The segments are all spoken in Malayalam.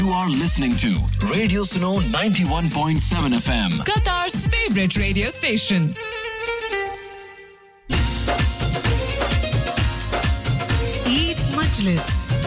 You are listening to Radio Suno 91.7 FM. Qatar's favorite radio station. Eid Majlis.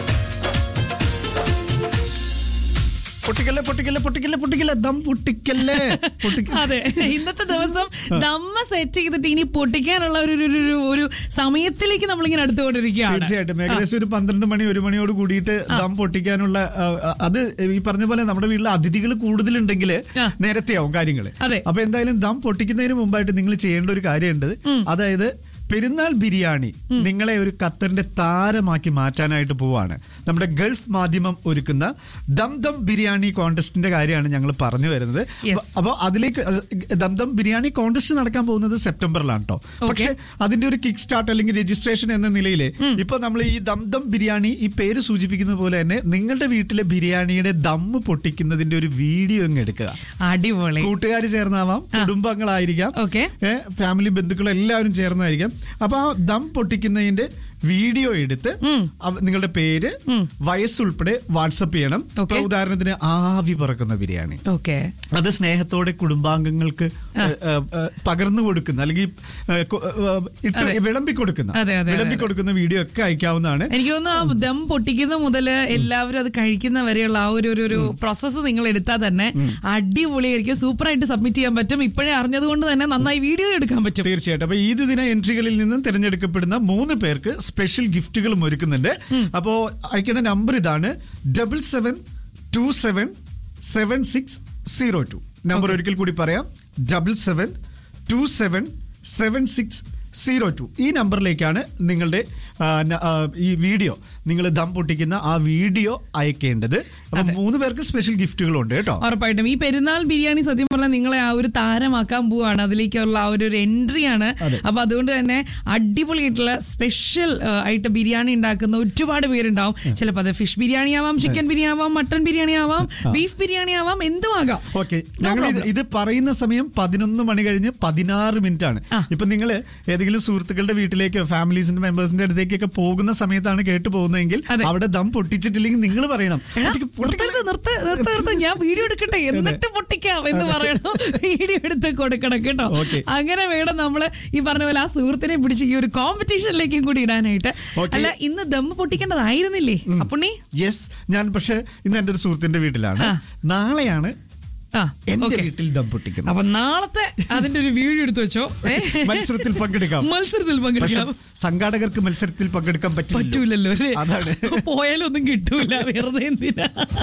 പൊട്ടിക്കല്ലേ പൊട്ടിക്കല്ലേ പൊട്ടിക്കല്ലേ പൊട്ടിക്കല്ലേ dum പൊട്ടിക്കല്ലേ പൊട്ടിക്ക അതെ ഇന്നത്തെ ദിവസം നമ്മ സെറ്റ് ചെയ്തിട്ട് ഇനി പൊട്ടിക്കാനുള്ള ഒരു ഒരു- ഒരു ഒരു സമയത്തിലേക്ക് നമ്മളിങ്ങനെ അടുത്തുകൊണ്ടിരിക്കുകയാണ് തീർച്ചയായിട്ടും ഏകദേശം ഒരു പന്ത്രണ്ട് മണി ഒരു മണിയോട് കൂടിയിട്ട് ദം പൊട്ടിക്കാനുള്ള ആ, അത് ഈ പറഞ്ഞ പോലെ നമ്മുടെ വീട്ടിൽ അതിഥികൾ കൂടുതലുണ്ടെങ്കിൽ ആ. നേരത്തെയാവും കാര്യങ്ങൾ അതെ. അപ്പൊ എന്തായാലും ദം പൊട്ടിക്കുന്നതിന് മുമ്പായിട്ട് നിങ്ങൾ ചെയ്യേണ്ട ഒരു കാര്യമുണ്ട് അതായത് പെരുന്നാൾ ബിരിയാണി നിങ്ങളെ ഒരു ഖത്തറിന്റെ താരമാക്കി മാറ്റാനായിട്ട് പോവാണ് നമ്മുടെ ഗൾഫ് മാധ്യമം ഒരുക്കുന്ന ദം ദം ബിരിയാണി കോൺടെസ്റ്റിന്റെ കാര്യമാണ് ഞങ്ങൾ പറഞ്ഞു വരുന്നത് Yes. അപ്പോൾ അതിലേക്ക് ദം ദം ബിരിയാണി കോൺടെസ്റ്റ് നടക്കാൻ പോകുന്നത് സെപ്റ്റംബറിലാണ് കേട്ടോ പക്ഷെ അതിന്റെ ഒരു കിക്ക് സ്റ്റാർട്ട് അല്ലെങ്കിൽ രജിസ്ട്രേഷൻ എന്ന നിലയിൽ ഇപ്പൊ നമ്മൾ ഈ ദം ദം ബിരിയാണി ഈ പേര് സൂചിപ്പിക്കുന്ന പോലെ തന്നെ നിങ്ങളുടെ വീട്ടിലെ ബിരിയാണിയുടെ ദമ്മ് പൊട്ടിക്കുന്നതിന്റെ ഒരു വീഡിയോ അങ്ങ് എടുക്കുക അടിപൊളി കൂട്ടുകാർ ചേർന്നാവാം കുടുംബങ്ങളായിരിക്കാം Okay. ഏ, ഫാമിലി ബന്ധുക്കൾ എല്ലാവരും ചേർന്നായിരിക്കാം അപ്പൊ ആ ദം പൊട്ടിക്കുന്നതിന്റെ വീഡിയോ എടുത്ത് അവ- നിങ്ങളുടെ പേര് വയസ്സുൾപ്പെടെ വാട്സപ്പ് ചെയ്യണം Okay. ഇപ്പൊ ഉദാഹരണത്തിന് ആവി പറക്കുന്ന ബിരിയാണി ഓക്കെ അത് സ്നേഹത്തോടെ കുടുംബാംഗങ്ങൾക്ക് ഏ, ഏ, ഏ, പകർന്നു കൊടുക്കുന്ന അല്ലെങ്കിൽ ഏ, കൊ- ഏ, ഇട്ട് അതെ. വിളമ്പി കൊടുക്കുന്ന അതെ, അതെ, അതെ, വിളമ്പി കൊടുക്കുന്ന വീഡിയോ ഒക്കെ അയക്കാവുന്നതാണ് എനിക്ക് തോന്നുന്നു ആ ദം പൊട്ടിക്കുന്ന മുതല് എല്ലാവരും അത് കഴിക്കുന്ന വരെയുള്ള ആ ഒരു ഒരു ഒരു പ്രോസസ്സ് നിങ്ങൾ എടുത്താൽ തന്നെ അടിപൊളിയായിരിക്കും സൂപ്പറായിട്ട് സബ്മിറ്റ് ചെയ്യാൻ പറ്റും ഇപ്പോഴേ അറിഞ്ഞത് കൊണ്ട് തന്നെ നന്നായി വീഡിയോ എടുക്കാൻ പറ്റും തീർച്ചയായിട്ടും അപ്പൊ ഈദ് ദിന എൻട്രികളിൽ നിന്നും തിരഞ്ഞെടുക്കപ്പെടുന്ന മൂന്ന് പേർക്ക് സ്പെഷ്യൽ ഗിഫ്റ്റുകളും ഒരുക്കുന്നുണ്ട് അപ്പോ അയക്കേണ്ട നമ്പർ ഇതാണ് double seven two seven seven six zero two number ഒരിക്കൽ കൂടി പറയാം double seven two seven seven six zero two ഈ നമ്പറിലേക്കാണ് നിങ്ങളുടെ ആ, ന- ആ, ഈ വീഡിയോ നിങ്ങൾ ദം പൊട്ടിക്കുന്ന ആ വീഡിയോ അയക്കേണ്ടത് അപ്പൊ മൂന്ന് പേർക്ക് സ്പെഷ്യൽ ഗിഫ്റ്റുകളുണ്ട് കേട്ടോ ഉറപ്പായിട്ടും ഈ പെരുന്നാൾ ബിരിയാണി സത്യം പറഞ്ഞാൽ നിങ്ങളെ ആ ഒരു താരമാക്കാൻ പോവാണ് അതിലേക്കുള്ള ആ ഒരു ഒരു എൻട്രിയാണ് അപ്പൊ അതുകൊണ്ട് തന്നെ അടിപൊളിയായിട്ടുള്ള സ്പെഷ്യൽ ആയിട്ട് ബിരിയാണി ഉണ്ടാക്കുന്ന ഒരുപാട് പേരുണ്ടാവും ചിലപ്പോൾ അത് ഫിഷ് ബിരിയാണി ആവാം ചിക്കൻ ബിരിയാണി ആവാം മട്ടൺ ബിരിയാണി ആവാം ബീഫ് ബിരിയാണി ആവാം എന്തും ആകാം ഓക്കെ No ഞങ്ങൾ ഇത് problem. ഇത് പറയുന്ന സമയം പതിനൊന്ന് മണി കഴിഞ്ഞ് പതിനാറ് മിനിറ്റ് ആണ് ആ. ഇപ്പൊ നിങ്ങൾ ഏതെങ്കിലും സുഹൃത്തുക്കളുടെ വീട്ടിലേക്കോ ഫാമിലീസിന്റെ മെമ്പേഴ്സിന്റെ അടുത്തേക്കൊക്കെ പോകുന്ന സമയത്താണ് കേട്ട് പോകുന്നതെങ്കിൽ അതെ. അവിടെ ദം പൊട്ടിച്ചിട്ടില്ലെങ്കിൽ നിങ്ങൾ പറയണം എടാ, "പൊട്ടിക്ക്, പൊട്ടിക്ക്." നിർത്തരുത്, നിർത്ത്, നിർത്ത്, നിർത്ത്. ഞാൻ വീഡിയോ എടുക്കട്ടെ എന്നിട്ട് പൊട്ടിക്കാം എന്ന് പറയണം വീഡിയോ എടുത്ത് കൊടുക്കണം കേട്ടോ Okay. അങ്ങനെ വേണം നമ്മള് ഈ പറഞ്ഞ പോലെ ആ സുഹൃത്തിനെ പിടിച്ച് ഈ ഒരു കോമ്പറ്റീഷനിലേക്കും കൂടി ഇടാനായിട്ട് Okay. അല്ല ഇന്ന് ദമ്മ് പൊട്ടിക്കേണ്ടതായിരുന്നില്ലേ അപ്പുണ്ണി യെസ് ഞാൻ പക്ഷെ ഇന്ന് എന്റെ ഒരു സുഹൃത്തിന്റെ വീട്ടിലാണ് ആ. നാളെയാണ് ആ എന്റെ okay. വീട്ടിൽ ദം പൊട്ടിക്കുന്നത് അപ്പൊ നാളത്തെ അതിന്റെ ഒരു വീഡിയോ എടുത്തു വെച്ചോ ഏ? മത്സരത്തിൽ പങ്കെടുക്കാം മത്സരത്തിൽ പക്ഷെ പങ്കെടുക്കാം സംഘാടകർക്ക് മത്സരത്തിൽ പങ്കെടുക്കാൻ പറ്റില്ല പറ്റൂലല്ലോ അല്ലേ അതാണ് പോയാലൊന്നും കിട്ടൂല വെറുതെ എന്തിനാ